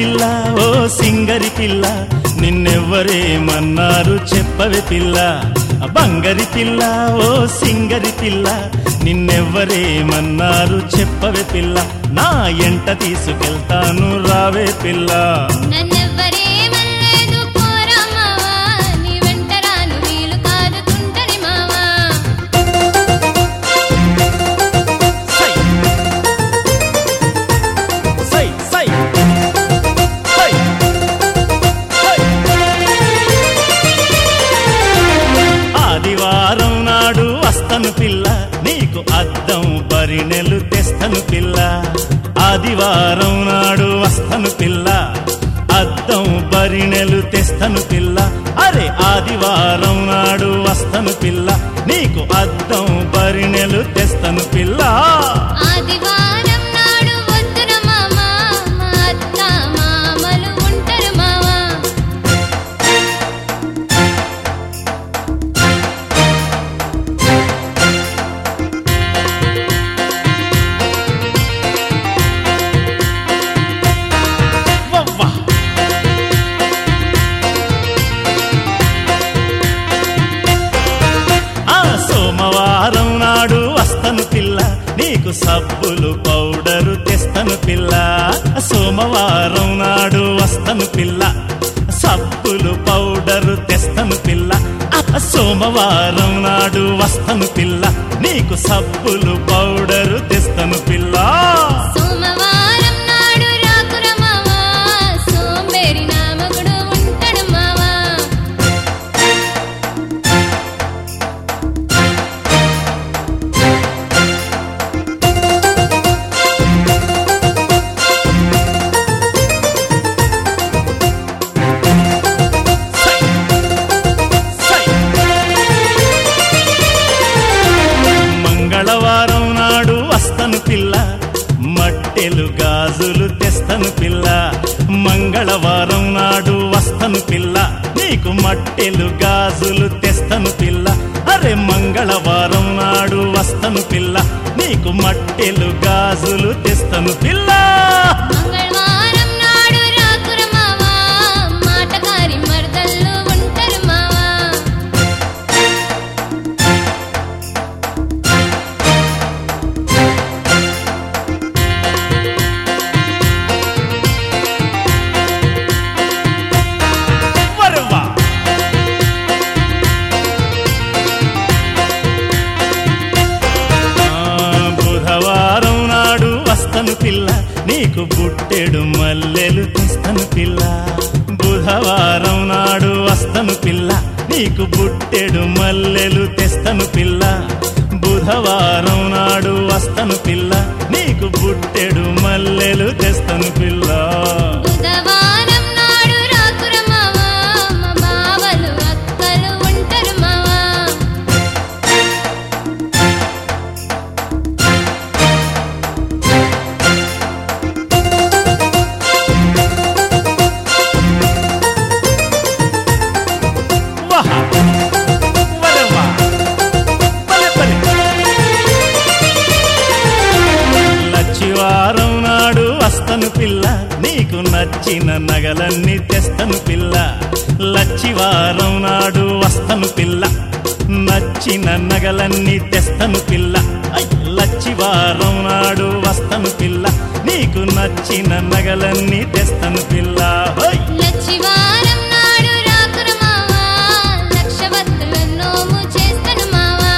పిల్ల ఓ సింగరి పిల్ల నిన్నెవ్వరేమన్నారు చెప్పవే పిల్ల బంగరి పిల్ల ఓ సింగరి పిల్ల నిన్నెవ్వరేమన్నారు చెప్పవే పిల్ల నా ఎంట తీసుకెళ్తాను రావే పిల్ల నన్నెవ్వరేమనలేదు పోరా మావా నీ వెంట రాను వీలు కాదు తుంటరి మావా సై సై సై సై సై ఆదివారం నాడు వస్తను పిల్ల నీకు అద్దం పరినెలు తెస్తను పిల్ల ఆదివారం నాడు వస్తను పిల్ల అద్దం బరినెలు తెస్తను పిల్ల అరే ఆదివారం నాడు వస్తను పిల్ల నీకు అద్దం బరినెలు తెస్తను పిల్ల ఆదివారం నాడు వద్దుర మావా మా అత్త మామలు ఉంటారు మావా వవ్వా ఆ సోమవారం నాడు వస్తను పిల్ల నీకు సబ్బులు పౌడరు తెస్తను పిల్ల సోమవారం నాడు వస్తను పిల్ల సబ్బులు పౌడరు తెస్తను పిల్ల ఆ సోమవారం నాడు వస్తను పిల్ల నీకు సబ్బులు పౌడరు తెస్తను పిల్ల సోమవారం నాడు రాకుర మావా సోంబేరి నామకుడు ఉంటాడు మావా సై సై మంగళవారం నాడు వస్తను పిల్ల మట్టెలు గాజులు తెస్తను పిల్ల మంగళవారం నాడు వస్తను పిల్ల నీకు మట్టెలు గాజులు తెస్తను పిల్ల అరే మంగళవారం నాడు వస్తను పిల్ల నీకు మట్టెలు గాజులు తెస్తను పిల్ల మంగళవారం నాడు రాకుర మావా మాటకారి మరదళ్ళు ఉంటారు మావా వరవా ఆ, బుధవారం నాడు వస్తను పిల్ల నీకు బుట్టెడు మల్లెలు తెస్తను పిల్ల బుధవారం నాడు వస్తను పిల్ల నీకు బుట్టెడు మల్లెలు తెస్తను పిల్ల బుధవారం నాడు వస్తను పిల్ల నీకు బుట్టెడు మల్లెలు తెస్తను పిల్ల బుధవారం నాడు రాకుర మావా మా బావలు అక్కలు ఉంటారు మావా వాహ వరవా పలె పలె లచ్చివారం నాడు వస్తను పిల్ల నీకు నచ్చిన నగలన్నీ తెస్తను పిల్ల లచ్చివారం నాడు వస్తను పిల్ల నచ్చిన నగలన్నీ తెస్తను పిల్ల ఐ, లచ్చివారం నాడు వస్తను పిల్ల నీకు నచ్చిన నగలన్నీ తెస్తను పిల్ల హోయ్ లచ్చివారం నాడు రాకుర మావా లక్షవత్తుల నోము చేస్తాను మావా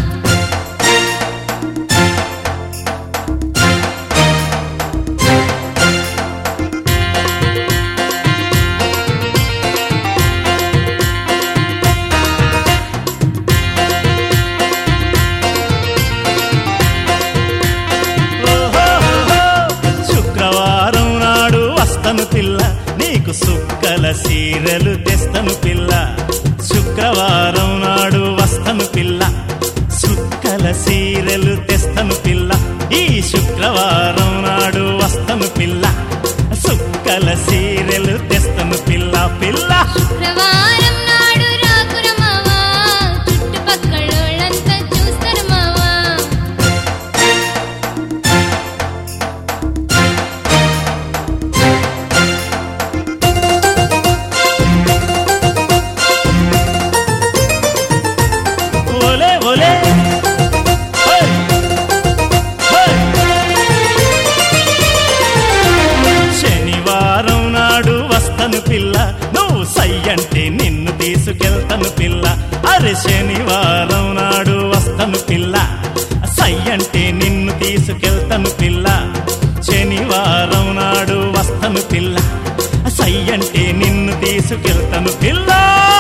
ఓహోహోహో. శుక్రవారం నాడు వస్తను పిల్ల నీకు సుక్కల సీరలు తెస్తను పిల్ల శుక్రవారం నాడు వస్తను పిల్ల సుక్కల సీరలు తెస్తను పిల్ల ఈ శుక్రవారం నాడు వస్తను పిల్ల సుక్కల సీరలు తెస్తను పిల్ల పిల్ల శుక్రవారం నాడు రాకుర మావా చుట్టుపక్కలోళ్ళంతా చూస్తారు మావా సై అంటే నిన్ను తీసుకెళ్తాను పిల్ల అరే శనివారం నాడు వస్తాను పిల్ల సై అంటే నిన్ను తీసుకెళ్తాను పిల్ల శనివారం నాడు వస్తాను పిల్ల సై అంటే నిన్ను తీసుకెళ్తాను పిల్ల